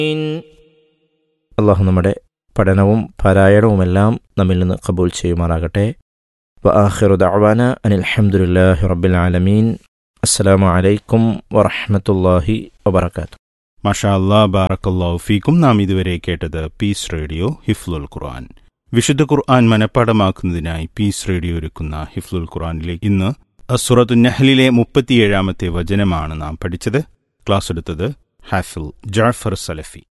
അള്ളാഹു നമ്മുടെ പഠനവും പാരായണവുമെല്ലാം നമ്മിൽ നിന്ന് കബൂൽ ചെയ്യുമാറാകട്ടെ വ ആഖിറു ദഅവാന അനിൽ ഹംദുലില്ലാഹി റബ്ബിൽ ആലമീൻ അസ്സലാമു അലൈക്കും വറഹ്മത്തുള്ളാഹി വബറകാതുഹു മഷാ അല്ലാ ബാറക്കല്ലാഹു ഫീക്കും നാം ഇതുവരെ കേട്ടത് പീസ് റേഡിയോ ഹിഫ്ലുൽ ഖുർആൻ വിശുദ്ധ ഖുർആൻ മനഃപ്പാടമാക്കുന്നതിനായി പീസ് റേഡിയോ ഒരുക്കുന്ന ഹിഫ്ലുൽ ഖുർആനിലേക്ക് ഇന്ന് അസുറത്തു നഹ്ലിലെ മുപ്പത്തിയേഴാമത്തെ വചനമാണ് നാം പഠിച്ചത് ക്ലാസ് എടുത്തത് ഹാഫിൽ ജാഫർ സലഫി